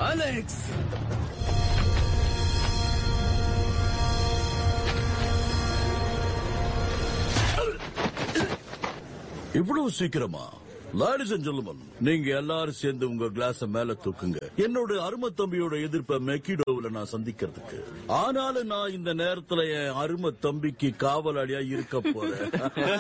Alex இவ்வளவு சீக்கிரமா ladies and gentleman நீங்க எல்லாரும் சேர்ந்து உங்க கிளாஸ மேல தூக்குங்க என்னோட அருமை தம்பியோட எதிர்ப்ப மெக்கிடோவில் நான் சந்திக்கிறதுக்கு ஆனாலும் நான் இந்த நேரத்துல என் அருமை தம்பிக்கு காவலாளியா இருக்க போறேன்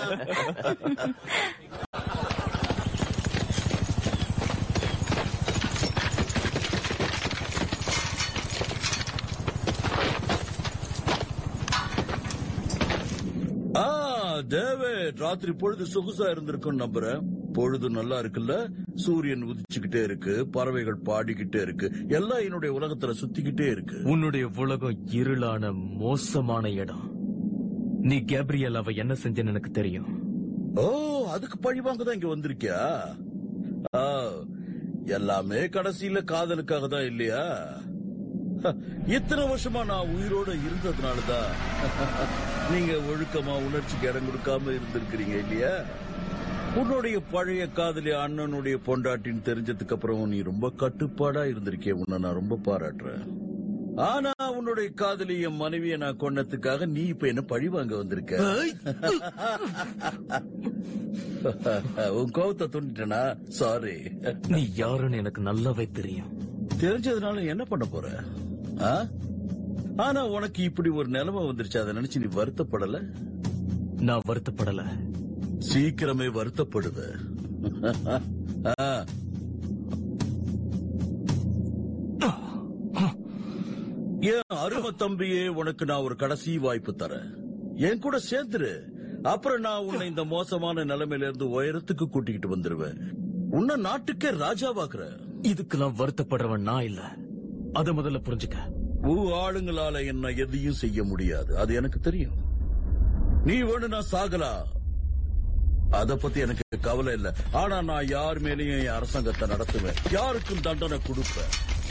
ஆ டேவிட் ராத்திரி பொழுது சொகுசா இருந்திருக்கும் நம்புறேன் பொழுது நல்லா இருக்குல்ல சூரியன் உதிச்சுக்கிட்டே இருக்கு பறவைகள் பாடிக்கிட்டே இருக்கு எல்லாம் என்னுடைய உலகத்துல சுத்திக்கிட்டே இருக்கு உன்னுடைய உலகம் இருளான மோசமான இடம் நீ கேப்ரியல் அவ என்ன செஞ்சேன்னு எனக்கு தெரியும் ஓ அதுக்கு பழிவாங்க தான் இங்க வந்திருக்கியா ஆ, எல்லாமே கடைசியில காதலுக்காக தான் இல்லையா ஹ, இத்தனை வருஷமா நான் உயிரோட இருந்ததுனாலதான் நீங்க ஒழுக்கமா உணர்ச்சிக்கு இடம் கொடுக்காம இருந்திருக்கிறீங்க இல்லையா உன்னுடைய பழைய காதலி அண்ணனுடைய பொண்டாட்டின்னு தெரிஞ்சதுக்கு அப்புறம் நீ ரொம்ப கட்டுப்பாடா இருந்திருக்கே உன்னை நான் ரொம்ப பாராட்டுறேன் ஆனா உன்னுடைய காதலி என் மனைவியை நான் கொன்னதுக்காக நீ இப்ப என்ன பழி வாங்க வந்திருக்க உன் கோவத்தை துண்டிட்டனா சாரி நீ யாருன்னு எனக்கு நல்லாவே தெரியும் தெரிஞ்சதுனால என்ன பண்ண போற ஆ? ஆனா உனக்கு இப்படி ஒரு நிலைமை வந்துருச்சு அதை நினைச்சு நீ வருத்தப்படல நான் வருத்தப்படல சீக்கிரமே வருத்தப்படுவ ஆ. என் அருமை தம்பியே உனக்கு நான் ஒரு கடைசி வாய்ப்பு தரேன் என் கூட சேர்த்துரு அப்புறம் நான் உன்னை இந்த மோசமான நிலைமையில இருந்து உயரத்துக்கு கூட்டிக்கிட்டு வந்துருவேன் உன்னை நாட்டுக்கே ராஜாவாக்குறேன் இதுக்கெல்லாம் வருத்தப்படுறவன் நான் இல்ல அத முதல்ல புரிஞ்சுக்க ஊ ஆளுங்களால என்ன எதையும் செய்ய முடியாது அது எனக்கு தெரியும் நீ வேணும்னா சாகலாம் அத பத்தி எனக்கு கவலை இல்ல ஆனா நான் யார் மேலயும் என் அரசாங்கத்தை நடத்துவேன் யாருக்கும் தண்டனை கொடுப்பேன்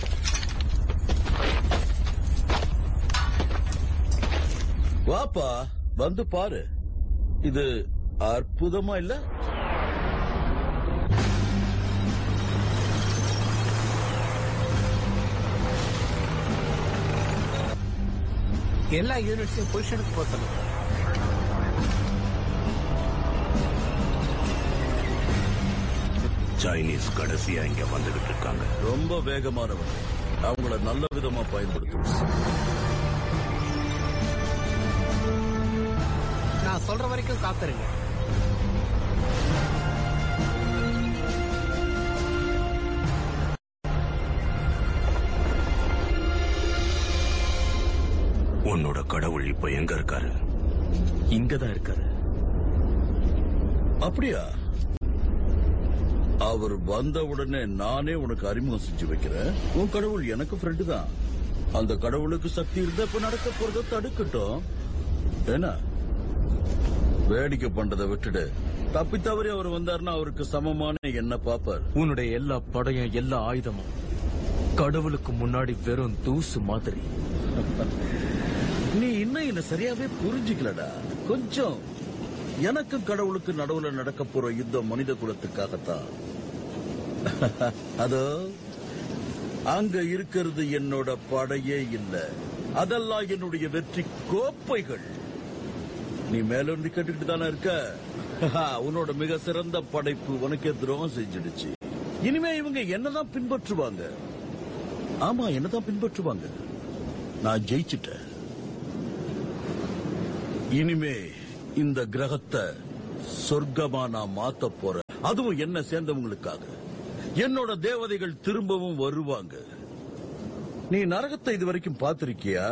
வாப்பா வந்து பாரு இது அற்புதமா இல்ல எல்லா யூனிட்ஸையும் பொசிஷனுக்கு போக சொல்லுங்க சைனீஸ் கடைசியா இங்க வந்துகிட்டு இருக்காங்க ரொம்ப வேகமானவங்க அவங்கள நல்ல விதமா பயன்படுத்தணும் நான் சொல்ற வரைக்கும் காத்துருங்க உன்னோட கடவுள் இப்ப எங்க இருக்காரு இங்கதான் இருக்காரு அப்படியா அவர் வந்த உடனே நானே உனக்கு அறிமுகம் செஞ்சு வைக்கிறேன் உன் கடவுள் எனக்கு ஃப்ரெண்டு தான் அந்த கடவுளுக்கு சக்தி இருந்தா இப்ப நடக்க போறத தடுக்கட்டும் என்ன வேடிக்கை பண்றதை விட்டுடு தப்பி தவறி அவர் வந்தாருன்னா அவருக்கு சமமான என்ன பாப்பார் உன்னுடைய எல்லா படையும் எல்லா ஆயுதமும் கடவுளுக்கு முன்னாடி வெறும் தூசு மாதிரி நீ இன்னும் என்ன சரியாவே புரிஞ்சுக்கலடா கொஞ்சம் எனக்கும் கடவுளுக்கு நடுவுல நடக்க போற யுத்தம் மனித குலத்துக்காகத்தான் அதோ அங்க இருக்கிறது என்னோட படையே இல்ல அதெல்லாம் என்னுடைய வெற்றி கோப்பைகள் நீ மேலிருந்து கேட்டுக்கிட்டு தானே இருக்க உன்னோட மிக சிறந்த படைப்பு உனக்கே துரோகம் செஞ்சிடுச்சு இனிமே இவங்க என்னதான் பின்பற்றுவாங்க ஆமா என்னதான் பின்பற்றுவாங்க நான் ஜெயிச்சிட்டேன் இனிமே இந்த கிரகத்தை சொர்க்கமா நான் மாத்த போறேன் அதுவும் என்ன சேர்ந்தவங்களுக்காக என்னோட தேவதைகள் திரும்பவும் வருவாங்க நீ நரகத்தை இது வரைக்கும் பார்த்திருக்கியா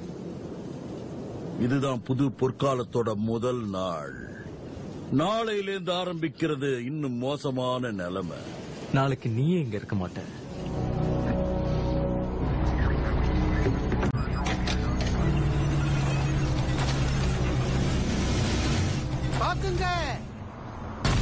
இதுதான் புது பொற்காலத்தோட முதல் நாள் நாளையிலேருந்து ஆரம்பிக்கிறது இன்னும் மோசமான நிலைமை நாளைக்கு நீயே இங்க இருக்க மாட்ட பாக்குங்க